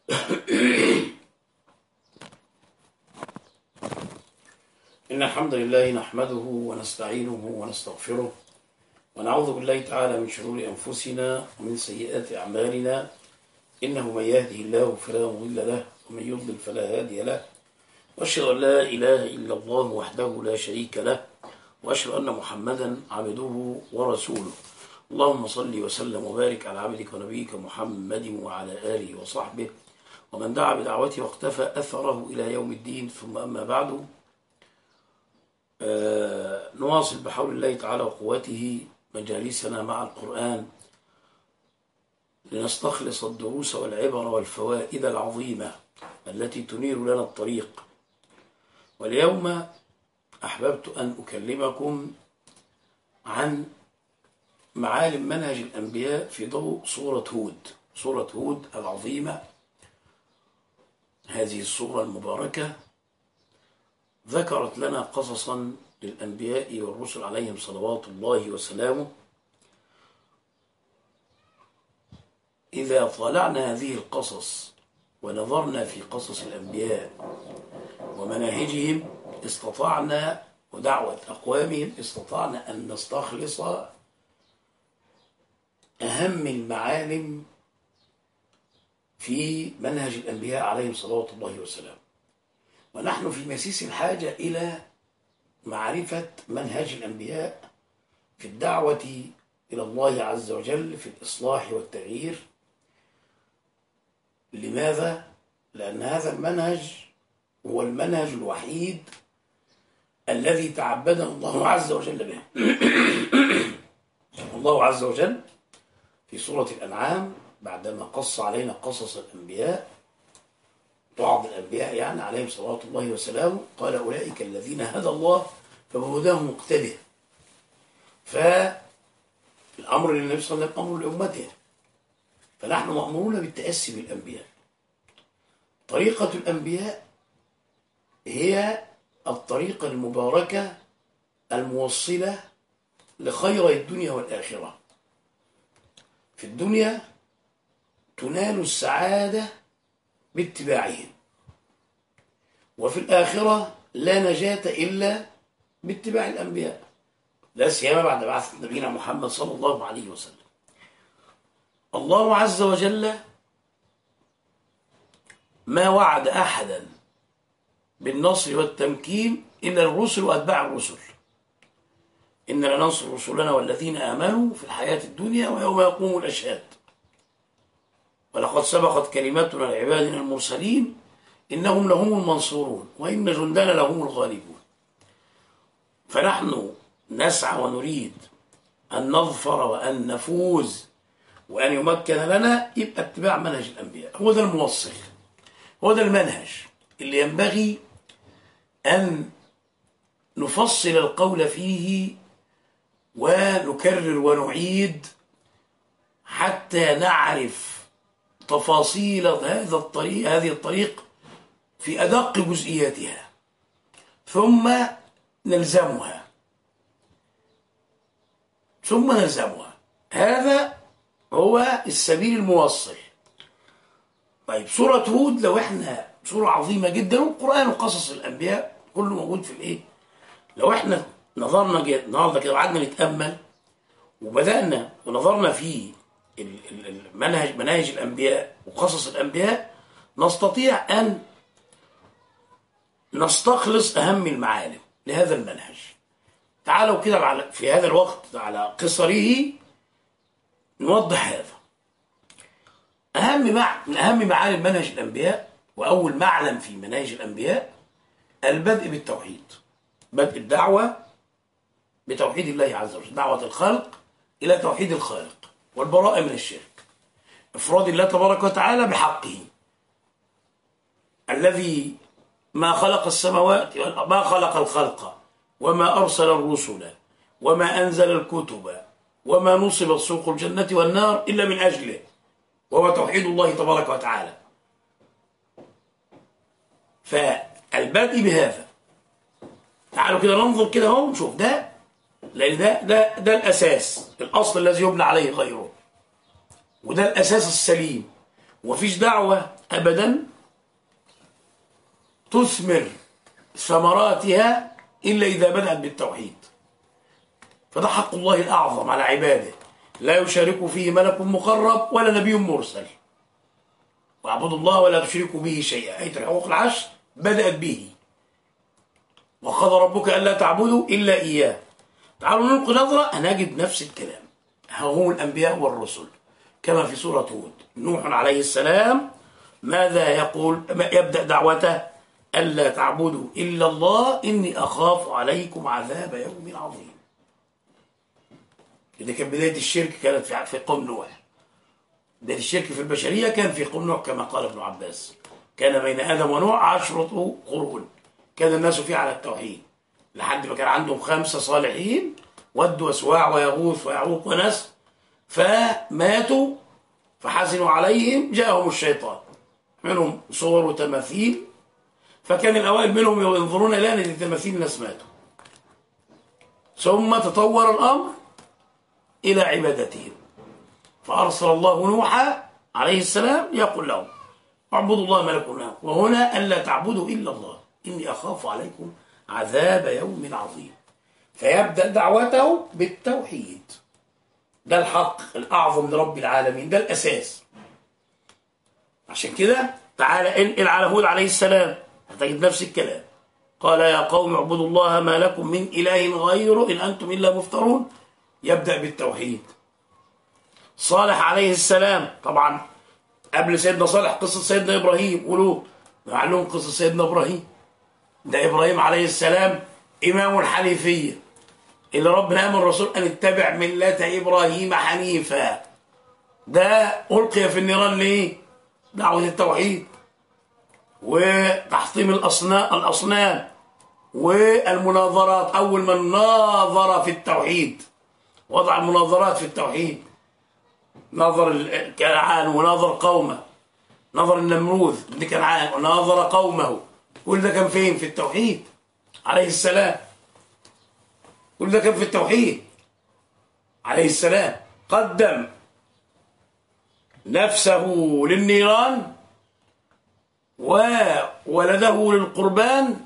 إن الحمد لله نحمده ونستعينه ونستغفره ونعوذ بالله تعالى من شرور أنفسنا ومن سيئات أعمالنا إنه من يهده الله فلا مضل له ومن يضلل فلا هادي له وأشهد أن لا إله إلا الله وحده لا شريك له وأشهد أن محمدا عبده ورسوله اللهم صل وسلم وبارك على عبدك ونبيك محمد وعلى آله وصحبه ومن دعا بدعوته واقتفى أثره إلى يوم الدين ثم أما بعد آه، نواصل بحول الله تعالى وقوته مجالسنا مع القرآن لنستخلص الدروس والعبر والفوائد العظيمة التي تنير لنا الطريق واليوم أحببت أن أكلمكم عن معالم منهج الأنبياء في ضوء سورة هود سورة هود العظيمة هذه السورة المباركة ذكرت لنا قصصا للأنبياء والرسل عليهم صلوات الله وسلامه إذا طالعنا هذه القصص ونظرنا في قصص الأنبياء ومناهجهم استطعنا ودعوة أقوامهم استطعنا أن نستخلص أهم المعالم في منهج الأنبياء عليهم صلوات الله وسلامه ونحن في مسيس الحاجة إلى معرفة منهج الأنبياء في الدعوة إلى الله عز وجل في الإصلاح والتغيير لماذا؟ لأن هذا المنهج هو المنهج الوحيد الذي تعبدنا الله عز وجل به الله عز وجل في سورة الأنعام بعدما قص علينا قصص الأنبياء بعض الأنبياء يعني عليهم صلوات الله وسلامه قال أولئك الذين هدى الله فبهداه مقتده فالأمر للنبي صلى الله عليه وسلم أمر لأمته فنحن مأمورون بالتأسي بالأنبياء طريقة الأنبياء هي الطريقة المباركة الموصلة لخير الدنيا والآخرة في الدنيا تنال السعادة باتباعهم وفي الآخرة لا نجاة إلا باتباع الأنبياء لا سيما بعد بعث نبينا محمد صلى الله عليه وسلم الله عز وجل ما وعد أحدا بالنصر والتمكين إلا الرسل وأتباع الرسل إن لننصر رسلنا والذين آمنوا في الحياة الدنيا ويوم يقوم الأشهاد ولقد سبقت كلمتنا لعبادنا المرسلين إنهم لهم المنصورون وإن جندنا لهم الغالبون فنحن نسعى ونريد أن نظفر وأن نفوز وأن يمكن لنا يبقى اتباع منهج الأنبياء هو ده الموصل هو ده المنهج اللي ينبغي أن نفصل القول فيه ونكرر ونعيد حتى نعرف تفاصيل هذا الطريق هذه الطريق في أدق جزئياتها ثم نلزمها ثم نلزمها هذا هو السبيل الموصل طيب سورة هود لو احنا سورة عظيمة جدا والقرآن وقصص الأنبياء كله موجود في الايه لو احنا نظرنا جد النهارده كده وقعدنا نتأمل وبدأنا ونظرنا في المنهج مناهج الأنبياء وقصص الأنبياء نستطيع أن نستخلص أهم المعالم لهذا المنهج تعالوا كده في هذا الوقت على قصره نوضح هذا أهم مع من أهم معالم منهج الأنبياء وأول معلم في مناهج الأنبياء البدء بالتوحيد بدء الدعوة بتوحيد الله عز وجل دعوة الخلق إلى توحيد الخالق والبراءة من الشرك إفراد الله تبارك وتعالى بحقه الذي ما خلق السماوات ما خلق الخلق وما أرسل الرسل وما أنزل الكتب وما نصب سوق الجنة والنار إلا من أجله وهو توحيد الله تبارك وتعالى فالبدء بهذا تعالوا كده ننظر كده اهو نشوف ده لان ده ده ده الاساس الاصل الذي يبنى عليه غيره وده الاساس السليم وفيش دعوة أبدا تثمر ثمراتها إلا إذا بدأت بالتوحيد فده حق الله الأعظم على عباده لا يشارك فيه ملك مقرب ولا نبي مرسل واعبدوا الله ولا تشركوا به شيئا آية الحقوق العشر بدأت به وقضى ربك ألا تعبدوا إلا إياه تعالوا نلقي نظرة هنجد نفس الكلام هم الأنبياء والرسل كما في سورة هود نوح عليه السلام ماذا يقول يبدأ دعوته ألا تعبدوا إلا الله إني أخاف عليكم عذاب يوم عظيم إذا كانت بداية الشرك كانت في في قوم نوح بداية الشرك في البشرية كان في قوم نوح كما قال ابن عباس كان بين آدم ونوح عشرة قرون كان الناس فيه على التوحيد لحد ما كان عندهم خمسة صالحين ود وسواع ويغوث ويعوق ونسر فماتوا فحزنوا عليهم جاءهم الشيطان منهم صور وتماثيل فكان الأوائل منهم ينظرون إلى أن التماثيل الناس ماتوا ثم تطور الأمر إلى عبادتهم فأرسل الله نوحا عليه السلام يقول لهم اعبدوا الله ما لكم له وهنا ألا تعبدوا إلا الله إني أخاف عليكم عذاب يوم عظيم فيبدأ دعوته بالتوحيد ده الحق الأعظم لرب العالمين ده الأساس عشان كده تعالى انقل على هود عليه السلام هتجد نفس الكلام قال يا قوم اعبدوا الله ما لكم من إله غيره إن أنتم إلا مفترون يبدأ بالتوحيد صالح عليه السلام طبعا قبل سيدنا صالح قصة سيدنا إبراهيم قولوا معلوم قصة سيدنا إبراهيم ده إبراهيم عليه السلام إمام الحنيفية اللي ربنا أمر الرسول أن اتبع ملة إبراهيم حنيفا ده ألقي في النيران ليه؟ دعوة التوحيد وتحطيم الأصنام الأصنام والمناظرات أول من ناظر في التوحيد وضع المناظرات في التوحيد نظر كنعان وناظر قومه نظر النمروذ ابن كنعان وناظر قومه كل ده كان فين في التوحيد عليه السلام كل ده كان في التوحيد عليه السلام قدم نفسه للنيران وولده للقربان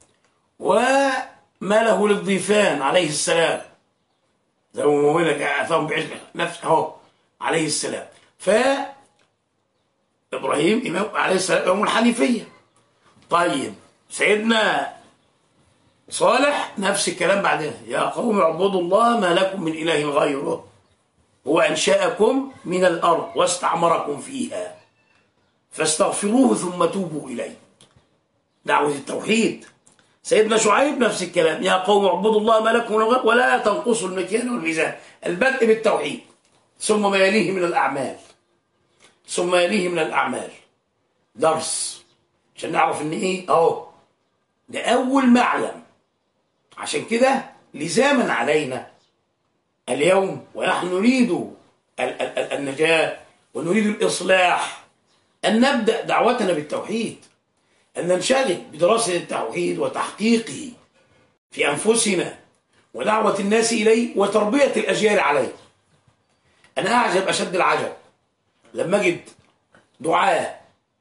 وماله للضيفان عليه السلام زي ما مولك اعطاهم بعز نفسه اهو عليه السلام ف ابراهيم امام عليه السلام امام الحنيفيه طيب سيدنا صالح نفس الكلام بعدها يا قوم اعبدوا الله ما لكم من اله غيره هو انشاكم من الارض واستعمركم فيها فاستغفروه ثم توبوا اليه دعوه التوحيد سيدنا شعيب نفس الكلام يا قوم اعبدوا الله ما لكم من غير ولا تنقصوا المكيال والميزان البدء بالتوحيد ثم ما يليه من الأعمال ثم يليه من الأعمال درس عشان نعرف ان ايه اهو ده اول معلم عشان كده لزاما علينا اليوم ونحن نريد ال- ال- ال- النجاة ونريد الإصلاح أن نبدأ دعوتنا بالتوحيد أن ننشغل بدراسة التوحيد وتحقيقه في أنفسنا ودعوة الناس إليه وتربية الأجيال عليه أنا أعجب أشد العجب لما أجد دعاة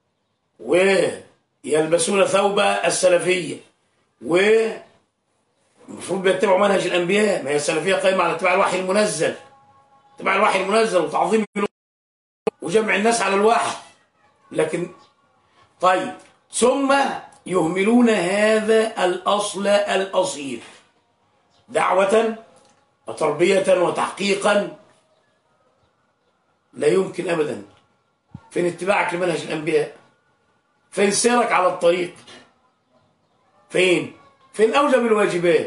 ويلبسون ثوب السلفية والمفروض بيتبعوا منهج الأنبياء ما هي السلفية قائمة على اتباع الوحي المنزل اتباع الوحي المنزل وتعظيم وجمع الناس على الوحي لكن طيب ثم يهملون هذا الأصل الأصيل دعوة وتربية وتحقيقا لا يمكن أبدا فين اتباعك لمنهج الأنبياء فين سيرك على الطريق فين فين أوجب الواجبات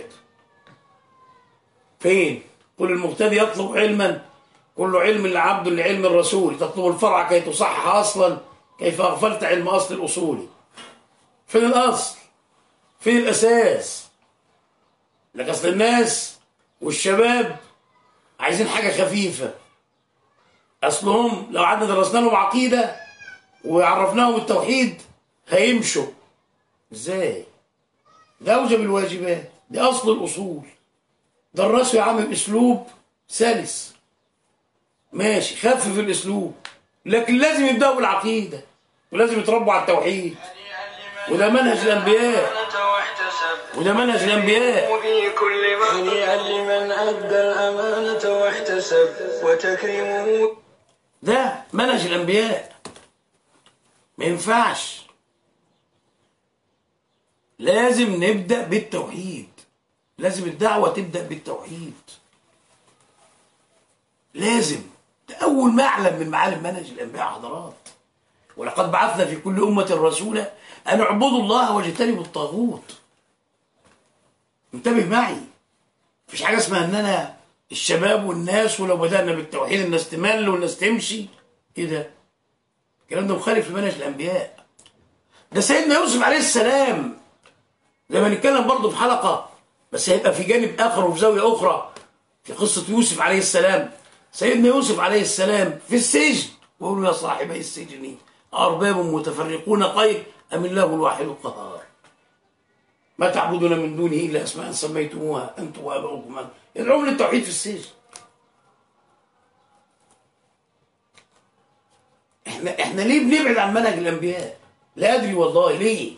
فين كل المقتدي يطلب علما كل علم لعبد لعلم الرسول تطلب الفرع كي تصحح أصلا كيف أغفلت علم أصل الأصول فين الأصل فين الأساس لك أصل الناس والشباب عايزين حاجة خفيفة أصلهم لو قعدنا درسنا لهم عقيدة وعرفناهم التوحيد هيمشوا ازاي ده أوجب الواجبات دي أصل الأصول درسوا يا عم بأسلوب سلس ماشي خفف الأسلوب لكن لازم يبدأوا بالعقيدة ولازم يتربوا على التوحيد وده منهج الأنبياء وده منهج الأنبياء في كل هنيئا لمن أدى الأمانة واحتسب وتكريمه ده منهج الأنبياء ما ينفعش لازم نبدأ بالتوحيد لازم الدعوة تبدأ بالتوحيد لازم ده أول معلم من معالم منهج الأنبياء حضرات ولقد بعثنا في كل أمة رسولا أن اعبدوا الله واجتنبوا الطاغوت انتبه معي مفيش حاجة اسمها ان انا الشباب والناس ولو بدأنا بالتوحيد الناس تمل والناس تمشي ايه ده الكلام ده مخالف لمنهج الانبياء ده سيدنا يوسف عليه السلام زي ما نتكلم برضه في حلقة بس هيبقى في جانب آخر وفي زاوية أخرى في قصة يوسف عليه السلام سيدنا يوسف عليه السلام في السجن ويقولوا يا صاحبي السجن أرباب متفرقون خير أم الله الواحد القهار ما تعبدون من دونه إلا أسماء سميتموها أنتم وآباؤكم يدعون للتوحيد في السجن احنا احنا ليه بنبعد عن منهج الانبياء لا ادري والله ليه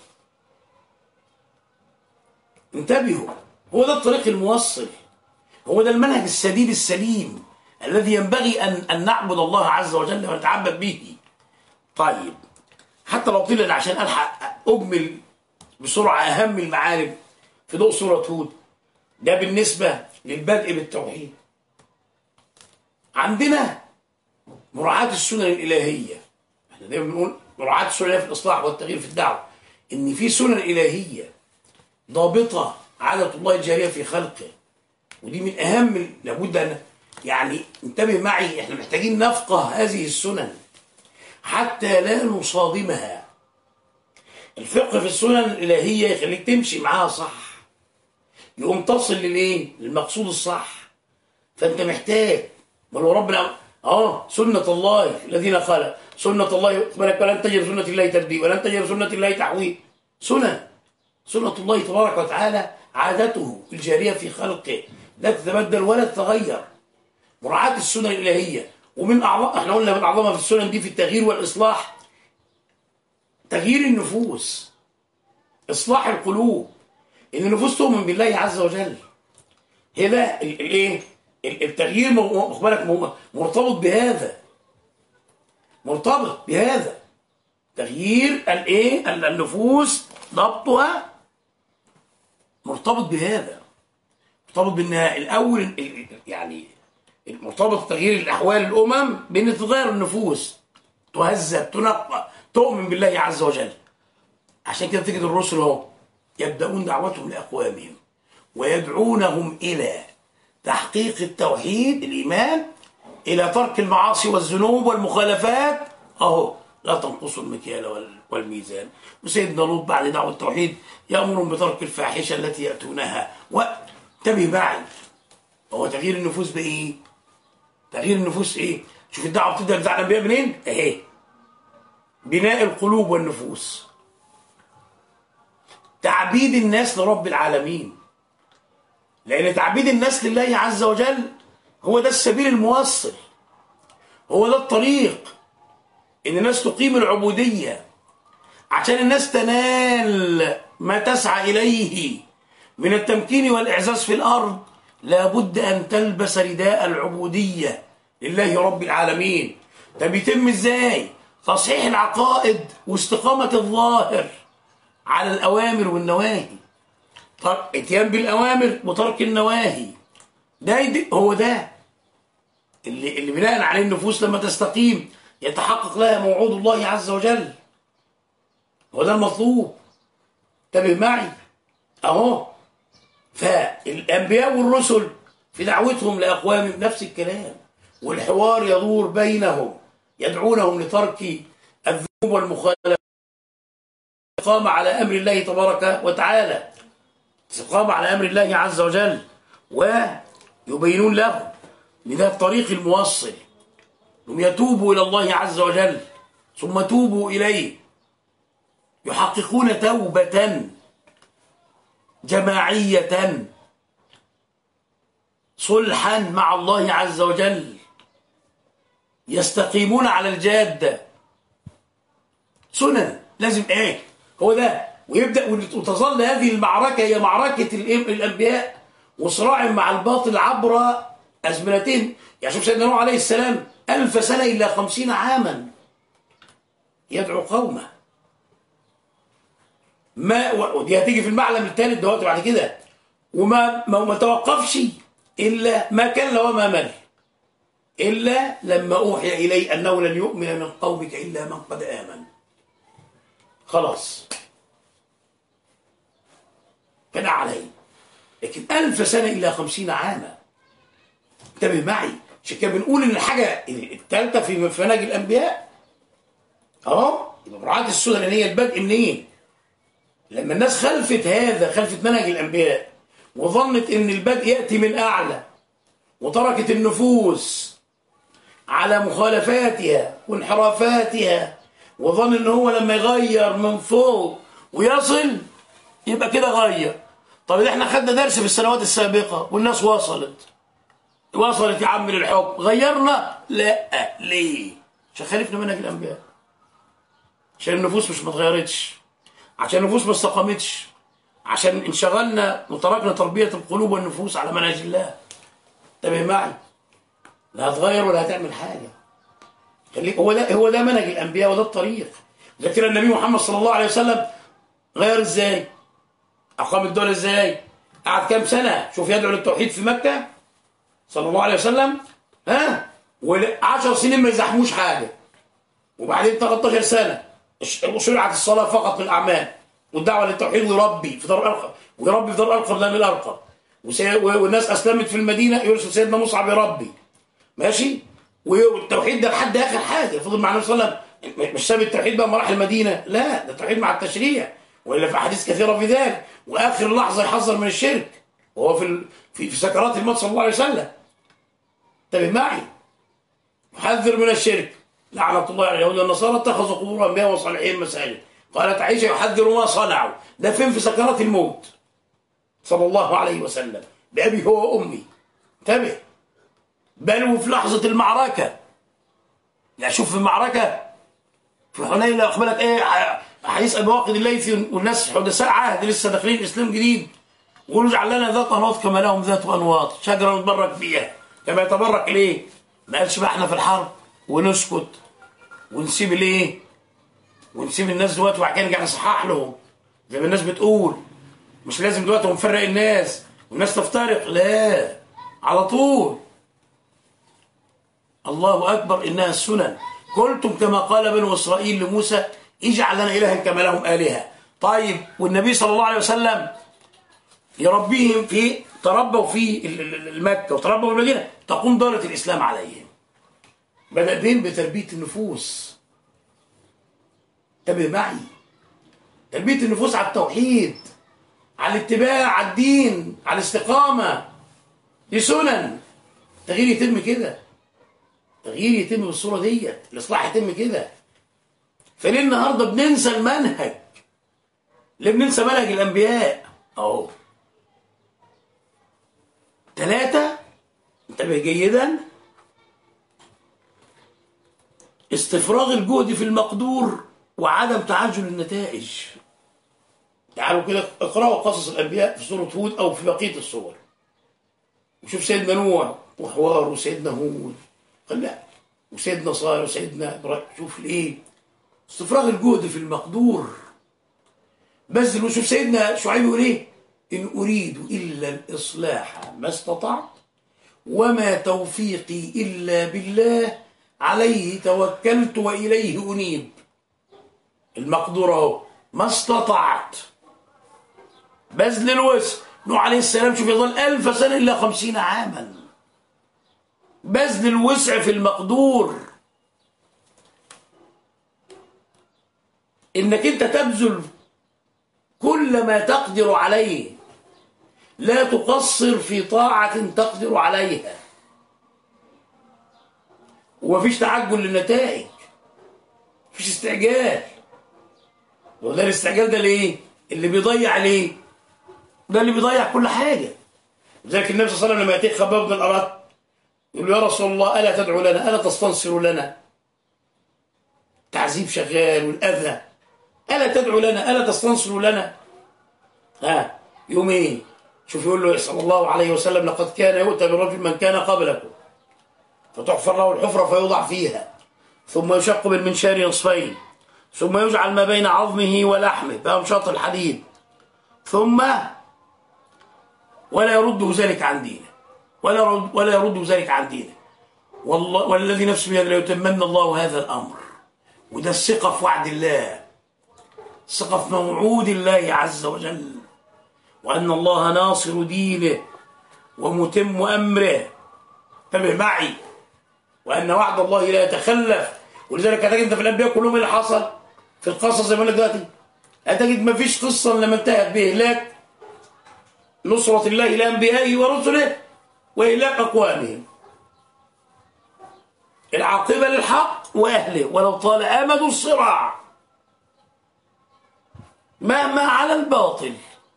انتبهوا هو ده الطريق الموصل هو ده المنهج السديد السليم الذي ينبغي ان ان نعبد الله عز وجل ونتعبد به طيب حتى لو طيل عشان الحق اجمل بسرعه اهم المعارف في ضوء سوره هود ده بالنسبه للبدء بالتوحيد عندنا مراعاة السنن الإلهية احنا دايما بنقول مراعاة السنن الإلهية في الإصلاح والتغيير في الدعوة إن في سنن إلهية ضابطة عادة الله الجارية في خلقه ودي من أهم ال- لابد أن يعني انتبه معي احنا محتاجين نفقه هذه السنن حتى لا نصادمها الفقه في السنن الإلهية يخليك تمشي معاها صح يقوم تصل للإيه؟ للمقصود الصح فانت محتاج بل هو ربنا اه سنة الله الذين خلق سنة الله بالك ولن تجد سنة الله تبديل ولن تجد سنة الله تحويل سنة سنة الله تبارك وتعالى عادته الجارية في خلقه لا تتبدل ولا تتغير مراعاة السنن الإلهية ومن أعظم احنا قلنا من أعظمها في السنن دي في التغيير والإصلاح تغيير النفوس إصلاح القلوب إن النفوس تؤمن بالله عز وجل هي ده ال- الايه ال- التغيير م- م- خد بالك م- مرتبط بهذا مرتبط بهذا تغيير الايه ال- النفوس ضبطها مرتبط بهذا مرتبط بان الاول ال- ال- يعني مرتبط تغيير الاحوال الامم بان تتغير النفوس تهذب تنقى تؤمن بالله عز وجل عشان كده تجد الرسل اهو يبدأون دعوتهم لأقوامهم ويدعونهم إلى تحقيق التوحيد الإيمان إلى ترك المعاصي والذنوب والمخالفات أهو لا تنقصوا المكيال وال- والميزان وسيدنا لوط بعد دعوة التوحيد يأمرهم بترك الفاحشة التي يأتونها وانتبه معي هو تغيير النفوس بإيه؟ تغيير النفوس إيه؟ شوف الدعوة بتبدأ بتاع الأنبياء منين؟ أهي بناء القلوب والنفوس تعبيد الناس لرب العالمين لأن تعبيد الناس لله عز وجل هو ده السبيل الموصل هو ده الطريق إن الناس تقيم العبودية عشان الناس تنال ما تسعى إليه من التمكين والإعزاز في الأرض لابد أن تلبس رداء العبودية لله رب العالمين ده بيتم إزاي؟ تصحيح العقائد واستقامة الظاهر على الأوامر والنواهي تر- اتيان بالأوامر وترك النواهي ده يد- هو ده اللي, اللي بناء عليه النفوس لما تستقيم يتحقق لها موعود الله عز وجل هو ده المطلوب انتبه معي اهو فالانبياء والرسل في دعوتهم لاقوامهم نفس الكلام والحوار يدور بينهم يدعونهم لترك الذنوب والمخالفات الاستقامة على أمر الله تبارك وتعالى الاستقامة على أمر الله عز وجل ويبينون له لذا الطريق الموصل هم يتوبوا إلى الله عز وجل ثم توبوا إليه يحققون توبة جماعية صلحا مع الله عز وجل يستقيمون على الجادة سنن لازم ايه هو ده ويبدأ وتظل هذه المعركة هي معركة الإم- الأنبياء وصراع مع الباطل عبر أزمنتين يعني شوف سيدنا نوح عليه السلام ألف سنة إلا خمسين عاما يدعو قومه ما ودي هتيجي في المعلم الثالث دلوقتي بعد كده وما ما, ما توقفش إلا ما كان وما مل إلا لما أوحي إلي أنه لن يؤمن من قومك إلا من قد آمن خلاص كان عليه لكن ألف سنة إلا خمسين عاما انتبه معي عشان كده بنقول إن الحاجة الثالثة في في منهج الأنبياء أهو يبقى مراعاة السنن اللي هي البدء منين؟ لما الناس خلفت هذا خلفت منهج الأنبياء وظنت إن البدء يأتي من أعلى وتركت النفوس على مخالفاتها وانحرافاتها وظن ان هو لما يغير من فوق ويصل يبقى كده غير طب احنا خدنا درس في السنوات السابقة والناس وصلت وصلت يا عم للحكم غيرنا لا ليه عشان خالفنا منهج الانبياء عشان النفوس مش ما اتغيرتش عشان النفوس ما استقامتش عشان انشغلنا وتركنا تربية القلوب والنفوس على منهج الله انتبه معي لا هتغير ولا هتعمل حاجة خليك هو ده هو ده منهج الانبياء وده الطريق ذكر النبي محمد صلى الله عليه وسلم غير ازاي اقام الدوله ازاي قعد كام سنه شوف يدعو للتوحيد في مكه صلى الله عليه وسلم ها و10 سنين ما يزحموش حاجه وبعدين 13 سنه ش- شرعت الصلاه فقط للاعمال والدعوه للتوحيد ويربي في دار الارقم ويربي في دار الارقم لا من الارقم وسي- والناس اسلمت في المدينه يرسل سيدنا مصعب يربي ماشي والتوحيد ده لحد اخر حاجه فضل مع النبي صلى الله عليه وسلم مش ساب التوحيد بقى مراحل المدينه لا ده التوحيد مع التشريع والا في احاديث كثيره في ذلك واخر لحظه يحذر من الشرك وهو في ال... في, في سكرات الموت صلى الله عليه وسلم انتبه معي يحذر من الشرك لعنه الله على اليهود والنصارى اتخذوا قبور انبياء وصالحين مساجد قالت عائشه يحذر ما صنعوا ده فين في سكرات الموت صلى الله عليه وسلم بابي هو وامي انتبه بل وفي لحظة المعركة يعني شوف في المعركة في حنين لو أخبرك إيه ح- هيسأل بواقد الليثي والناس حدثاء عهد لسه داخلين الإسلام جديد ويقولوا اجعل لنا ذات أنواط كما لهم ذات أنواط شجرة نتبرك فيها كما يتبرك ليه؟ ما قالش بقى احنا في الحرب ونسكت ونسيب الايه؟ ونسيب الناس دلوقتي وبعد كده نرجع نصحح لهم زي ما الناس بتقول مش لازم دلوقتي ونفرق الناس والناس تفترق لا على طول الله أكبر إنها السنن قلتم كما قال بنو إسرائيل لموسى اجعل لنا إلها كما لهم آلهة طيب والنبي صلى الله عليه وسلم يربيهم في تربوا في ال- ال- ال- مكة وتربوا في المدينة تقوم دولة الإسلام عليهم بدأ بين بتربية النفوس انتبه معي تربية النفوس على التوحيد على الاتباع على الدين على الاستقامة دي سنن تغيير يتم كده تغيير يتم بالصورة ديت الإصلاح يتم كده فليه النهاردة بننسى المنهج ليه بننسى منهج الأنبياء أهو ثلاثة انتبه جيدا استفراغ الجهد في المقدور وعدم تعجل النتائج تعالوا كده اقرأوا قصص الأنبياء في سورة هود أو في بقية الصور وشوف سيدنا نوح وحوار وسيدنا هود قال لا وسيدنا صالح وسيدنا ابراهيم شوف الايه استفراغ الجهد في المقدور بذل وشوف سيدنا شعيب يقول ايه ان اريد الا الاصلاح ما استطعت وما توفيقي الا بالله عليه توكلت واليه انيب المقدور اهو ما استطعت بذل الوسع نوح عليه السلام شوف يظل ألف سنة إلا خمسين عاما بذل الوسع في المقدور انك انت تبذل كل ما تقدر عليه لا تقصر في طاعة تقدر عليها ومفيش تعجل للنتائج مفيش استعجال وده الاستعجال ده ليه اللي بيضيع ليه ده اللي بيضيع كل حاجة لذلك النبي صلى الله عليه وسلم لما يأتيه خباب بن الأرات يقول له يا رسول الله ألا تدعو لنا ألا تستنصر لنا تعذيب شغال والأذى ألا تدعو لنا ألا تستنصر لنا ها يومين شوف يقول له صلى الله عليه وسلم لقد كان يؤتى برجل من كان قبلكم فتحفر له الحفرة فيوضع فيها ثم يشق بالمنشار نصفين ثم يجعل ما بين عظمه ولحمه بأمشاط الحديد ثم ولا يرده ذلك عن دينه ولا يرد ولا يرد ذلك عن دينه والله والذي نفسه بيده ليتمن الله هذا الامر وده الثقه في وعد الله الثقه في موعود الله عز وجل وان الله ناصر دينه ومتم امره انتبه معي وان وعد الله لا يتخلف ولذلك هتجد انت في الانبياء كلهم اللي حصل في القصص زي ما قلنا دلوقتي هتجد ما فيش قصه لما انتهت باهلاك نصرة الله لأنبيائه ورسله وإهلاك أقوامهم العاقبة للحق وأهله ولو طال أمد الصراع مهما على الباطل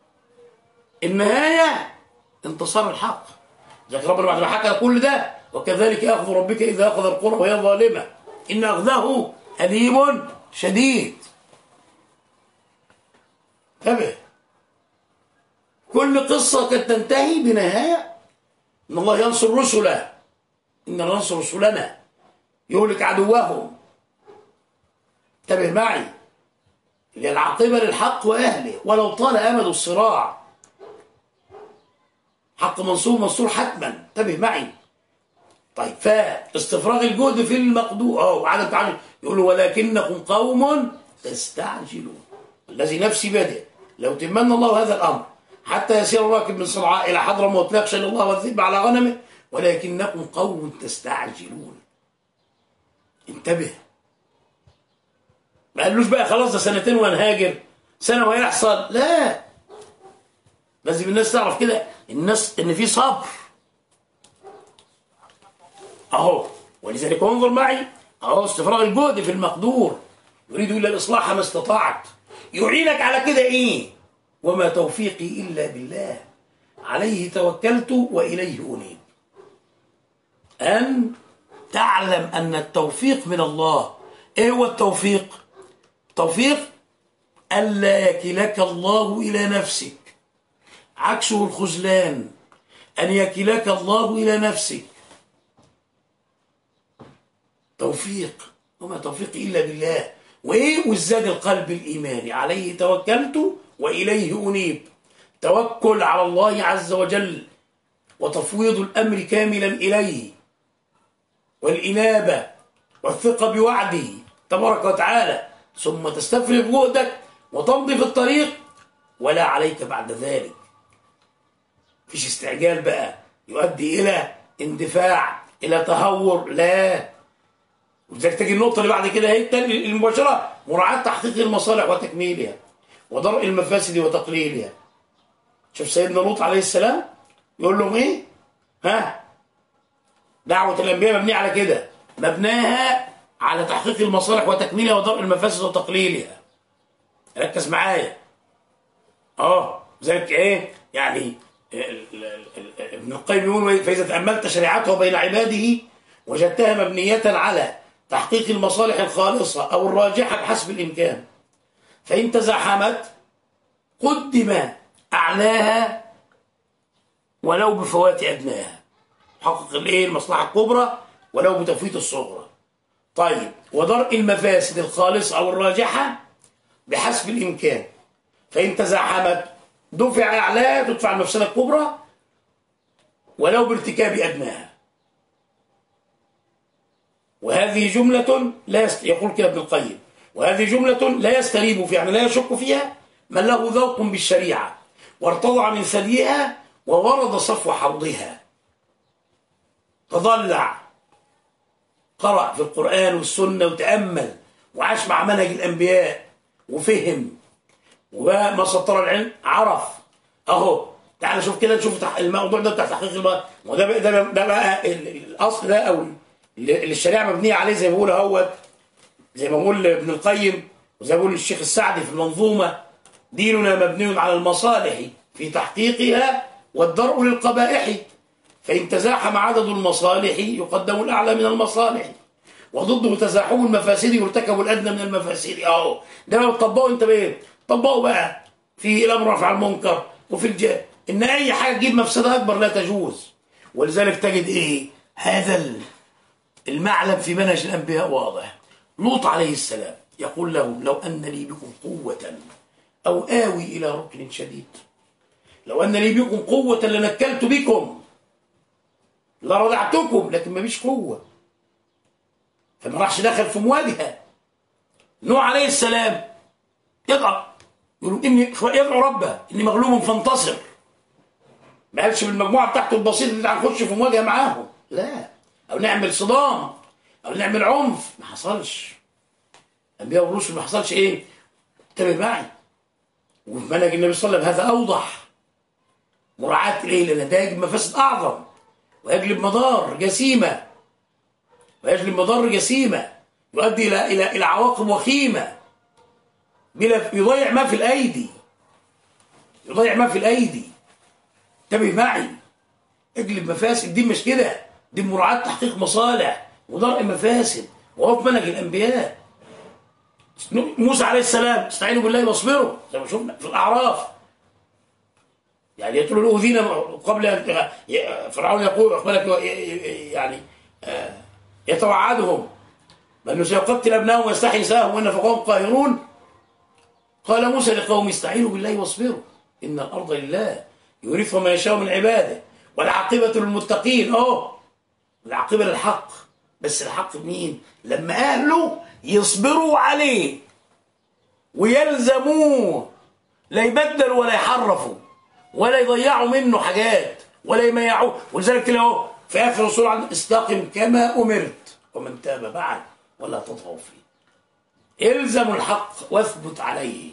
النهاية انتصار الحق ذلك ربنا بعد ما حكى كل ده وكذلك أخذ ربك إذا أخذ القرى وهي ظالمة إن أخذه أليم شديد انتبه كل قصة قد تنتهي بنهاية إن الله ينصر رسله إن الله ينصر رسلنا يهلك عدوهم انتبه معي اللي العاقبة للحق وأهله ولو طال أمد الصراع حق منصور منصور حتما انتبه معي طيب فاستفراغ الجهد في المقدور اه وعدم تعالى يقول ولكنكم قوم تستعجلون الذي نفسي بيده لو تمن الله هذا الامر حتى يسير الراكب من صنعاء الى حضرموت لا يخشى الله والذئب على غنمه ولكنكم قوم تستعجلون انتبه ما قالوش بقى خلاص ده سنتين وهنهاجر سنه ويحصل لا لازم الناس تعرف كده الناس ان في صبر اهو ولذلك انظر معي اهو استفراغ الجهد في المقدور يريد الا الاصلاح ما استطعت يعينك على كده ايه وما توفيقي الا بالله عليه توكلت واليه انيب ان تعلم ان التوفيق من الله ايه هو التوفيق التوفيق الا يكلك الله الى نفسك عكسه الخذلان ان يكلك الله الى نفسك توفيق وما توفيقي الا بالله وايه وازداد القلب الايماني عليه توكلت واليه انيب توكل على الله عز وجل وتفويض الامر كاملا اليه والانابه والثقه بوعده تبارك وتعالى ثم تستفرغ جهدك وتمضي في الطريق ولا عليك بعد ذلك فيش استعجال بقى يؤدي الى اندفاع الى تهور لا ولذلك تجي النقطه اللي بعد كده هي المباشره مراعاه تحقيق المصالح وتكميلها ودرء المفاسد وتقليلها شوف سيدنا لوط عليه السلام يقول لهم ايه ها دعوه الانبياء مبنيه على كده مبناها على تحقيق المصالح وتكميلها ودرء المفاسد وتقليلها ركز معايا اه ذلك ايه يعني ابن القيم يقول فاذا تاملت شريعته بين عباده وجدتها مبنيه على تحقيق المصالح الخالصه او الراجحه بحسب الامكان فان تزاحمت قدم اعلاها ولو بفوات ادناها حقق الايه المصلحه الكبرى ولو بتفويت الصغرى طيب ودرء المفاسد الخالصه او الراجحه بحسب الامكان فان تزاحمت دفع اعلاها تدفع المفسده الكبرى ولو بارتكاب ادناها وهذه جملة لا يست... يقول كده ابن القيم وهذه جملة لا يستريب فيها يعني لا يشك فيها من له ذوق بالشريعة وارتضع من ثديها وورد صفو حوضها تضلع قرأ في القرآن والسنة وتأمل وعاش مع منهج الأنبياء وفهم وما سطر العلم عرف أهو تعال شوف كده نشوف الموضوع ده بتاع تحقيق الموضوع وده بقى ده, ده بقى الأصل ده أو اللي الشريعه مبنيه عليه زي ما بيقول اهوت زي ما بيقول ابن القيم وزي ما بيقول الشيخ السعدي في المنظومه ديننا مبني على المصالح في تحقيقها والدرء للقبائح فإن تزاحم عدد المصالح يقدم الأعلى من المصالح وضده تزاحم المفاسد يرتكب الأدنى من المفاسد أهو ده بقى بتطبقه أنت بإيه؟ طبقه بقى في الأمر رفع المنكر وفي الجهل إن أي حاجة تجيب مفسدة أكبر لا تجوز ولذلك تجد إيه؟ هذا ال- المعلم في منهج الأنبياء واضح لوط عليه السلام يقول لهم لو أن لي بكم قوة أو آوي إلى ركن شديد لو أن لي بكم قوة لنكلت بكم لرضعتكم لكن ما فيش قوة فما راحش دخل في مواجهة نوح عليه السلام يدعو يقول إني يدعو ربه إني مغلوب فانتصر ما قالش بالمجموعة بتاعته البسيطة دي هنخش في مواجهة معاهم لا أو نعمل صدام أو نعمل عنف ما حصلش الأنبياء والرسل ما حصلش إيه انتبه معي وفي منهج النبي صلى الله عليه وسلم هذا أوضح مراعاة ليه؟ لأن ده يجلب مفاسد أعظم ويجلب مضار جسيمة ويجلب مضار جسيمة يؤدي إلى إلى إلى عواقب وخيمة بلا يضيع ما في الأيدي يضيع ما في الأيدي انتبه معي اجلب مفاسد دي مش كده دي مراعاة تحقيق مصالح ودرء مفاسد وهو في منهج الأنبياء موسى عليه السلام استعينوا بالله واصبروا زي ما شفنا في الأعراف يعني يقولوا له أوذينا قبل أن فرعون يقول أخبرك يعني آه، يتوعدهم بأنه سيقتل أبنائهم ويستحيي نساءهم وإن فوقهم قاهرون قال موسى لقوم استعينوا بالله واصبروا إن الأرض لله يورثها ما يشاء من عباده والعاقبة للمتقين أهو العاقبة للحق بس الحق مين؟ لما أهله يصبروا عليه ويلزموه لا يبدلوا ولا يحرفوا ولا يضيعوا منه حاجات ولا يميعوه ولذلك تلاقي اهو في اخر السوره عند استقم كما امرت ومن تاب معك ولا تطغوا فيه الزموا الحق واثبت عليه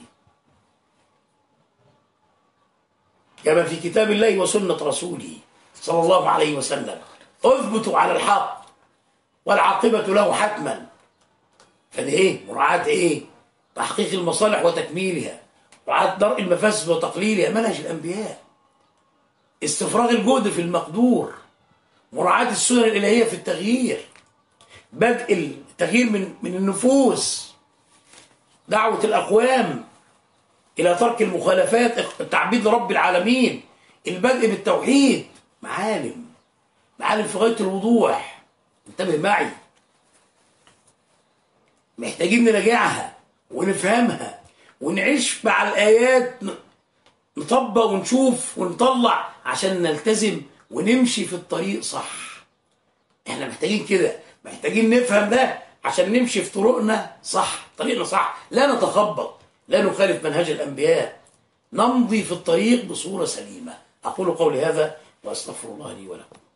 كما في كتاب الله وسنه رسوله صلى الله عليه وسلم اثبتوا على الحق والعاقبه له حتما فدي ايه مراعاه ايه تحقيق المصالح وتكميلها مراعاه درء المفاسد وتقليلها منهج الانبياء استفراغ الجهد في المقدور مراعاة السنن الإلهية في التغيير بدء التغيير من من النفوس دعوة الأقوام إلى ترك المخالفات التعبيد لرب العالمين البدء بالتوحيد معالم معالم في غاية الوضوح انتبه معي محتاجين نراجعها ونفهمها ونعيش مع الآيات نطبق ونشوف ونطلع عشان نلتزم ونمشي في الطريق صح احنا محتاجين كده محتاجين نفهم ده عشان نمشي في طرقنا صح طريقنا صح لا نتخبط لا نخالف منهج الأنبياء نمضي في الطريق بصورة سليمة أقول قولي هذا وأستغفر الله لي ولكم